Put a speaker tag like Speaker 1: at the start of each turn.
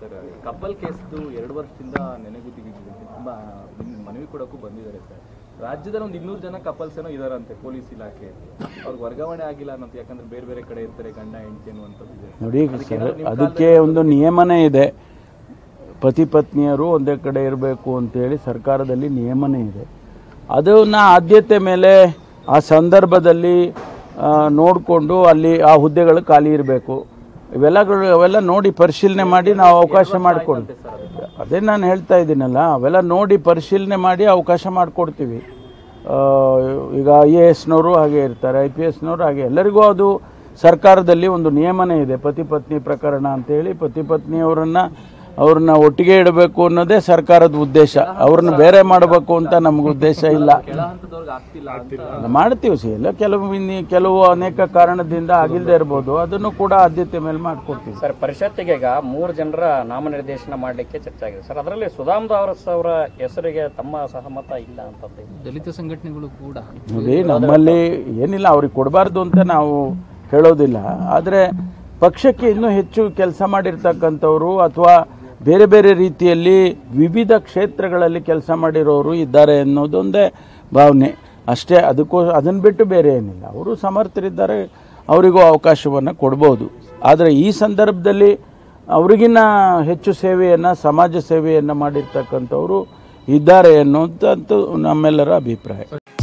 Speaker 1: sir ಕಬ್ಬಲ್ ಕೇಸ್ದು ಎರಡು ವರ್ಷದಿಂದ ನೆನೆಗುದಿಗೆ ತುಂಬಾ ನಿಮ್ಗೆ ಮನವಿ ಕೊಡೋಕ್ಕೂ ಬಂದಿದ್ದಾರೆ ಸರ್ ರಾಜ್ಯದಲ್ಲಿ ಒಂದು ಇನ್ನೂರು ಜನ ಕಪಲ್ಸ್ ಏನೋ ಇದಾರಂತೆ ಪೊಲೀಸ್ ಇಲಾಖೆ ಅವ್ರಿಗೆ ವರ್ಗಾವಣೆ ಆಗಿಲ್ಲ ಅನ್ನೋದು ಯಾಕಂದ್ರೆ ಬೇರೆ ಬೇರೆ ಕಡೆ ಇರ್ತಾರೆ ಗಂಡ ಹೆಂಡತಿ ಅನ್ನುವಂಥದ್ದು ಇದೆ
Speaker 2: ನೋಡಿ ಸರ್ ಅದಕ್ಕೆ ಒಂದು ನಿಯಮನೇ ಇದೆ ಪತಿ ಪತ್ನಿಯರು ಒಂದೇ ಕಡೆ ಇರಬೇಕು ಅಂತೇಳಿ ಸರ್ಕಾರದಲ್ಲಿ ನಿಯಮನೇ ಇದೆ ಅದನ್ನ ಆದ್ಯತೆ ಮೇಲೆ ಆ ಸಂದರ್ಭದಲ್ಲಿ ನೋಡಿಕೊಂಡು ಅಲ್ಲಿ ಆ ಹುದ್ದೆಗಳು ಖಾಲಿ ಇರಬೇಕು ಇವೆಲ್ಲಗಳು ಅವೆಲ್ಲ ನೋಡಿ ಪರಿಶೀಲನೆ ಮಾಡಿ ನಾವು ಅವಕಾಶ ಮಾಡಿಕೊಡ್ತೀವಿ ಅದೇ ನಾನು ಹೇಳ್ತಾ ಇದ್ದೀನಲ್ಲ ಅವೆಲ್ಲ ನೋಡಿ ಪರಿಶೀಲನೆ ಮಾಡಿ ಅವಕಾಶ ಮಾಡಿಕೊಡ್ತೀವಿ ಆ, ಈಗ ಐ ಎ ಎಸ್ನವರು ಹಾಗೆ ಇರ್ತಾರೆ ಐ ಪಿ ಎಸ್ನವರು ಹಾಗೆ ಎಲ್ಲರಿಗೂ ಅದು ಸರ್ಕಾರದಲ್ಲಿ ಒಂದು ನಿಯಮನೇ ಇದೆ ಪತಿ ಪತ್ನಿ ಪ್ರಕರಣ ಅಂತೇಳಿ ಪತಿ ಪತ್ನಿಯವರನ್ನ ಅವ್ರನ್ನ ಒಟ್ಟಿಗೆ ಇಡಬೇಕು ಅನ್ನೋದೇ ಸರ್ಕಾರದ ಉದ್ದೇಶ ಅವ್ರನ್ನ ಬೇರೆ ಮಾಡಬೇಕು ಅಂತ ನಮ್ಗೆ ಉದ್ದೇಶ ಇಲ್ಲ
Speaker 1: ಕೆಳ ಹಂತದವ್ರಿಗೆ ಆಗ್ತಿಲ್ಲ ಅಂತ
Speaker 2: ಮಾಡ್ತೀವಿ ಸಿ ಎಲ್ಲ ಕೆಲವು ಇನ್ನು ಕೆಲವು ಅನೇಕ ಕಾರಣದಿಂದ ಆಗಿಲ್ಲದೆ ಇರ್ಬೋದು ಅದನ್ನು ಕೂಡ ಆದ್ಯತೆ ಮೇಲೆ ಮಾಡಿಕೊಡ್ತೀವಿ
Speaker 3: ಸರ್ ಪರಿಷತ್ತಿಗೆ ಈಗ ಮೂರು ಜನರ ನಾಮನಿರ್ದೇಶನ ಮಾಡಲಿಕ್ಕೆ ಚರ್ಚೆ ಆಗಿದೆ ಸರ್ ಅದರಲ್ಲಿ ಸುಧಾಮ್ ದಾವರಸ್ ಅವರ ಹೆಸರಿಗೆ ತಮ್ಮ ಸಹಮತ ಇಲ್ಲ ಅಂತಂದು
Speaker 1: ದಲಿತ ಸಂಘಟನೆಗಳು ಕೂಡ
Speaker 2: ನೋಡಿ ನಮ್ಮಲ್ಲಿ ಏನಿಲ್ಲ ಅವ್ರಿಗೆ ಕೊಡಬಾರ್ದು ಅಂತ ನಾವು ಹೇಳೋದಿಲ್ಲ ಆದರೆ ಪಕ್ಷಕ್ಕೆ ಇನ್ನೂ ಹೆಚ್ಚು ಕೆಲಸ ಮಾಡಿರ್ತಕ್ಕಂಥವ್ರು ಅಥವಾ ಬೇರೆ ಬೇರೆ ರೀತಿಯಲ್ಲಿ ವಿವಿಧ ಕ್ಷೇತ್ರಗಳಲ್ಲಿ ಕೆಲಸ ಮಾಡಿರೋರು ಇದ್ದಾರೆ ಅನ್ನೋದೊಂದೇ ಭಾವನೆ ಅಷ್ಟೇ ಅದಕ್ಕೂ ಅದನ್ನು ಬಿಟ್ಟು ಬೇರೆ ಏನಿಲ್ಲ ಅವರು ಸಮರ್ಥರಿದ್ದಾರೆ ಅವರಿಗೂ ಅವಕಾಶವನ್ನು ಕೊಡ್ಬೋದು ಆದರೆ ಈ ಸಂದರ್ಭದಲ್ಲಿ ಅವ್ರಿಗಿನ್ನ ಹೆಚ್ಚು ಸೇವೆಯನ್ನು ಸಮಾಜ ಸೇವೆಯನ್ನು ಮಾಡಿರ್ತಕ್ಕಂಥವ್ರು ಇದ್ದಾರೆ ಅನ್ನೋದಂತೂ ನಮ್ಮೆಲ್ಲರ ಅಭಿಪ್ರಾಯ